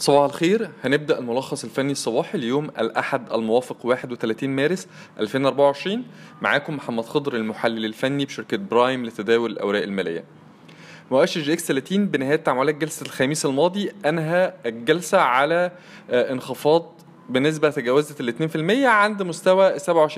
صباح الخير هنبدأ الملخص الفني الصباحي ليوم الأحد الموافق 31 مارس 2024 معاكم محمد خضر المحلل الفني بشركة برايم لتداول الأوراق المالية مؤشر جي اكس 30 بنهاية تعاملات جلسة الخميس الماضي أنهى الجلسة على آه، انخفاض بنسبة تجاوزت ال 2% عند مستوى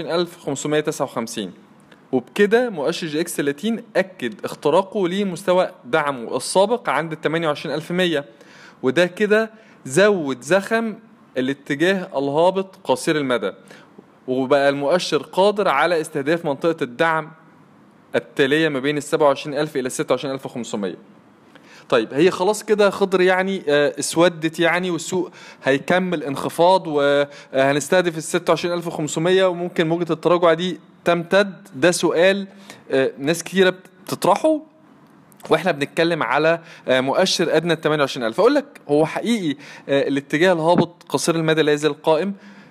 27559 وبكده مؤشر جي اكس 30 أكد اختراقه لمستوى دعمه السابق عند ال 28100 وده كده زود زخم الاتجاه الهابط قصير المدى وبقى المؤشر قادر على استهداف منطقة الدعم التالية ما بين ال 27000 إلى ال 26500 طيب هي خلاص كده خضر يعني آه، اسودت يعني والسوق هيكمل انخفاض وهنستهدف ال 26500 وممكن موجة التراجع دي تمتد ده سؤال آه، ناس كتيرة بتطرحه واحنا بنتكلم على آه، مؤشر ادنى ال 28000 اقول لك هو حقيقي آه، الاتجاه الهابط قصير المدى لا يزال قائم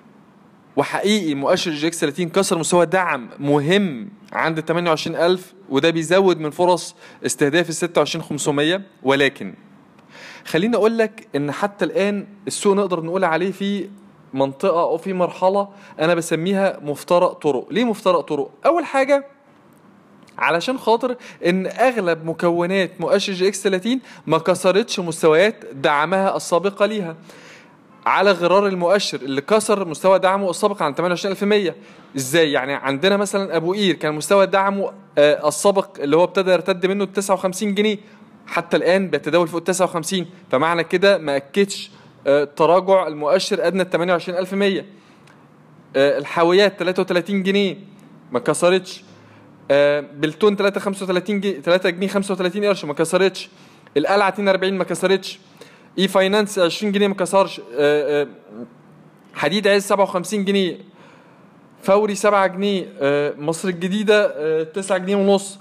وحقيقي مؤشر جي اكس 30 كسر مستوى دعم مهم عند 28000 وده بيزود من فرص استهداف ال 26500 ولكن خليني اقول لك ان حتى الان السوق نقدر نقول عليه في منطقه او في مرحله انا بسميها مفترق طرق ليه مفترق طرق اول حاجه علشان خاطر ان اغلب مكونات مؤشر جي اكس 30 ما كسرتش مستويات دعمها السابقه ليها على غرار المؤشر اللي كسر مستوى دعمه السابق عن 28100 ازاي يعني عندنا مثلا ابو قير كان مستوى دعمه آه، السابق اللي هو ابتدى يرتد منه ال 59 جنيه حتى الان بيتداول فوق ال 59 فمعنى كده ما اكدش آه، تراجع المؤشر ادنى ال 28100 آه، الحاويات 33 جنيه ما كسرتش آه، بلتون 3 35 جنيه 3 جنيه 35 قرش ما كسرتش القلعه 42 ما كسرتش اي فاينانس 20 جنيه ما كسرش آه، آه، حديد عز 57 جنيه فوري 7 جنيه آه، مصر الجديده آه، 9 جنيه ونص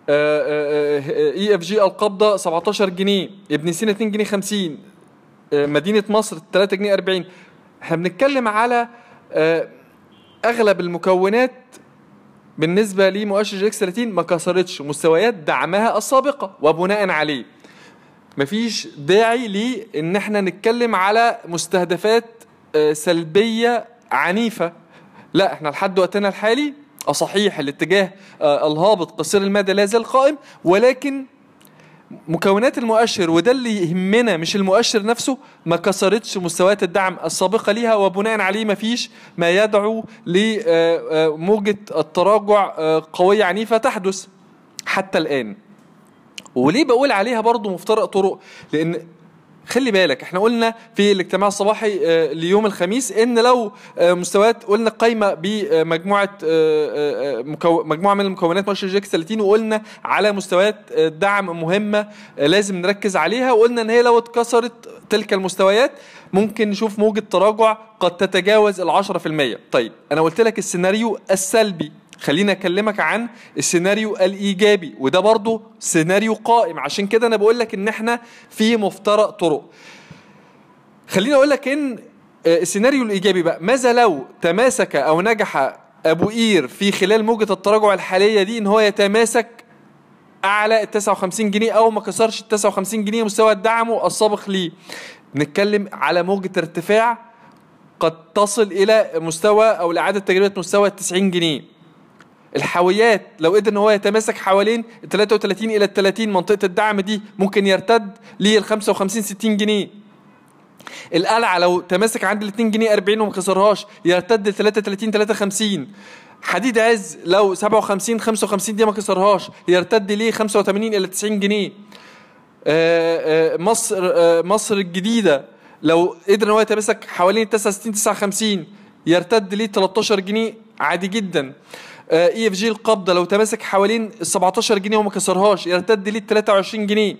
اي اف جي القبضه 17 جنيه ابن سينا 2 جنيه 50 آه، مدينه مصر 3 جنيه 40 احنا بنتكلم على آه، اغلب المكونات بالنسبه لمؤشر جي اكس 30 ما كسرتش مستويات دعمها السابقه وبناء عليه مفيش داعي ليه ان احنا نتكلم على مستهدفات آه، سلبيه عنيفه لا احنا لحد وقتنا الحالي اه صحيح الاتجاه آه، الهابط قصير المدى لا زال قائم ولكن مكونات المؤشر وده اللي يهمنا مش المؤشر نفسه ما كسرتش مستويات الدعم السابقة ليها وبناء عليه ما فيش ما يدعو لموجة التراجع آه، قوية عنيفة تحدث حتى الآن وليه بقول عليها برضو مفترق طرق لأن خلي بالك احنا قلنا في الاجتماع الصباحي آه، ليوم الخميس ان لو آه، مستويات قلنا قايمه بمجموعه آه، آه، مكو- مجموعه من المكونات مؤشر جي اكس 30 وقلنا على مستويات آه، دعم مهمه آه، لازم نركز عليها وقلنا ان هي لو اتكسرت تلك المستويات ممكن نشوف موجة تراجع قد تتجاوز ال 10% طيب انا قلت لك السيناريو السلبي خليني اكلمك عن السيناريو الايجابي وده برضو سيناريو قائم عشان كده انا بقول لك ان احنا في مفترق طرق خليني اقول لك ان آه، السيناريو الايجابي بقى ماذا لو تماسك او نجح ابو قير في خلال موجة التراجع الحالية دي ان هو يتماسك اعلى ال 59 جنيه او ما كسرش ال 59 جنيه مستوى دعمه السابق ليه نتكلم على موجة ارتفاع قد تصل الى مستوى او لاعاده تجربه مستوى ال 90 جنيه الحاويات لو قدر ان هو يتماسك حوالين ال 33 الى ال 30 منطقه الدعم دي ممكن يرتد لل 55 60 جنيه القلعه لو تماسك عند ال 2 جنيه 40 وما كسرهاش يرتد ل 33 53 حديد عز لو 57 55 دي ما كسرهاش يرتد ليه 85 الى 90 جنيه آه، آه، مصر آه، مصر الجديده لو قدر ان هو يتماسك حوالين 69 59 يرتد ليه 13 جنيه عادي جدا اي اف جي القبضه لو تماسك حوالين ال 17 جنيه وما كسرهاش يرتد ليه 23 جنيه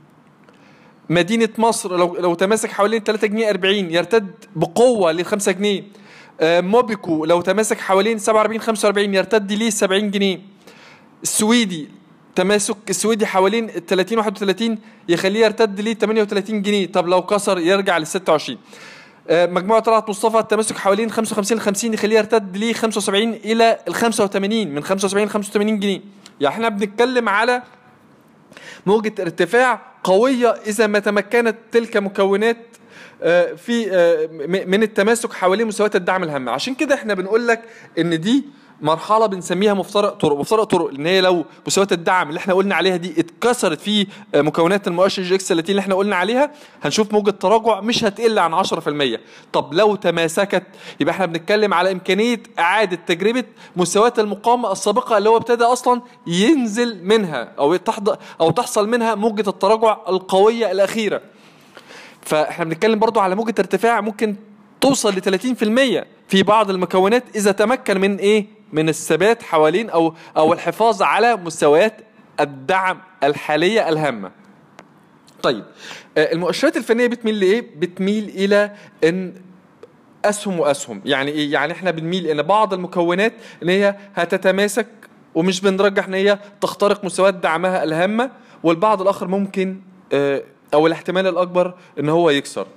مدينة مصر لو لو تماسك حوالين 3 جنيه 40 يرتد بقوة ل 5 جنيه آه، موبيكو لو تماسك حوالين 47 45 يرتد ليه 70 جنيه السويدي تماسك السويدي حوالين ال 30 31 يخليه يرتد ليه 38 جنيه طب لو كسر يرجع لل 26 آه، مجموعة طلعت مصطفى التماسك حوالين 55 ل 50 يخليه يرتد ليه 75 إلى ال 85 من 75 ل 85 جنيه يعني احنا بنتكلم على موجة ارتفاع قوية إذا ما تمكنت تلك مكونات آه، في آه، م- من التماسك حوالين مستويات الدعم الهامه عشان كده احنا بنقول لك ان دي مرحله بنسميها مفترق طرق مفترق طرق لان هي لو مستويات الدعم اللي احنا قلنا عليها دي اتكسرت في آه، مكونات المؤشر جي اكس 30 اللي احنا قلنا عليها هنشوف موجه تراجع مش هتقل عن 10% طب لو تماسكت يبقى احنا بنتكلم على امكانيه اعاده تجربه مستويات المقاومه السابقه اللي هو ابتدى اصلا ينزل منها او تحض او تحصل منها موجه التراجع القويه الاخيره فاحنا بنتكلم برضو على موجة ارتفاع ممكن توصل ل 30% في بعض المكونات اذا تمكن من ايه؟ من الثبات حوالين او او الحفاظ على مستويات الدعم الحاليه الهامه. طيب آه، المؤشرات الفنيه بتميل لايه؟ بتميل الى ان اسهم واسهم يعني ايه يعني احنا بنميل ان بعض المكونات ان هي هتتماسك ومش بنرجح ان هي تخترق مستويات دعمها الهامه والبعض الاخر ممكن آه، او الاحتمال الاكبر ان هو يكسر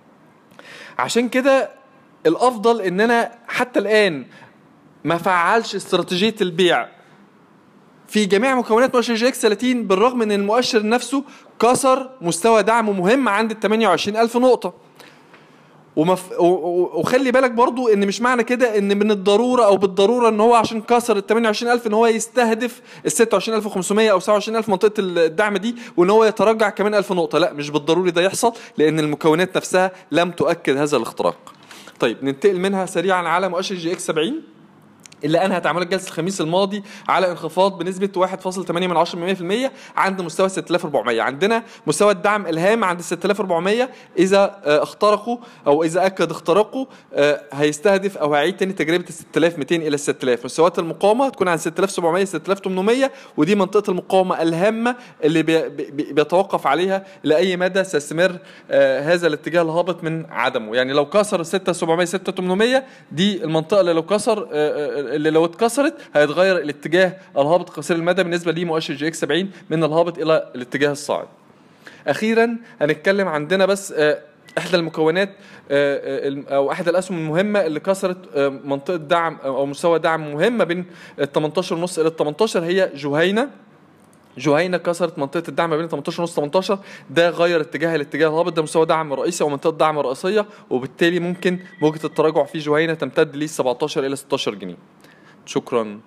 عشان كده الافضل ان انا حتى الان ما فعلش استراتيجيه البيع في جميع مكونات مؤشر جي اكس 30 بالرغم ان المؤشر نفسه كسر مستوى دعم مهم عند ال 28000 نقطه ومف... و- و- وخلي بالك برضو ان مش معنى كده ان من الضروره او بالضروره ان هو عشان كسر ال 28000 ان هو يستهدف ال 26500 او 27000 منطقه الدعم دي وان هو يتراجع كمان 1000 نقطه لا مش بالضروري ده يحصل لان المكونات نفسها لم تؤكد هذا الاختراق طيب ننتقل منها سريعا على مؤشر جي اكس 70 اللي انهت اعمال الجلسه الخميس الماضي على انخفاض بنسبه 1.8% عند مستوى 6400 عندنا مستوى الدعم الهام عند 6400 اذا آه، اخترقوا او اذا اكد اختراقه آه، هيستهدف او هيعيد تاني تجربه ال 6200 الى 6000 مستويات المقاومه هتكون عند 6700 6800 ودي منطقه المقاومه الهامه اللي بي بي بيتوقف عليها لاي مدى سيستمر آه، هذا الاتجاه الهابط من عدمه يعني لو كسر 6700 6800 دي المنطقه اللي لو كسر آه، آه، اللي لو اتكسرت هيتغير الاتجاه الهابط قصير المدى بالنسبه لمؤشر جي اكس 70 من الهابط الى الاتجاه الصاعد اخيرا هنتكلم عندنا بس آه، احدى المكونات آه، آه، الم- او احدى الاسهم المهمه اللي كسرت آه، منطقه دعم او مستوى دعم مهم ما بين ال 18 ونص الى ال 18 هي جهينه جهينة كسرت منطقة الدعم ما بين 18 ونص 18 ده غير اتجاه الاتجاه الهابط ده مستوى دعم رئيسي او منطقة دعم رئيسية وبالتالي ممكن موجة التراجع في جهينة تمتد ل 17 الى 16 جنيه شكرا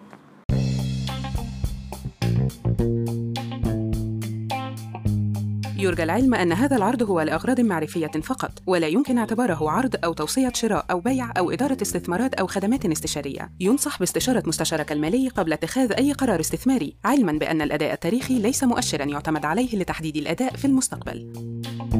يرجى العلم أن هذا العرض هو لأغراض معرفية فقط، ولا يمكن اعتباره عرض أو توصية شراء أو بيع أو إدارة استثمارات أو خدمات استشارية. ينصح باستشارة مستشارك المالي قبل اتخاذ أي قرار استثماري، علماً بأن الأداء التاريخي ليس مؤشراً يعتمد عليه لتحديد الأداء في المستقبل.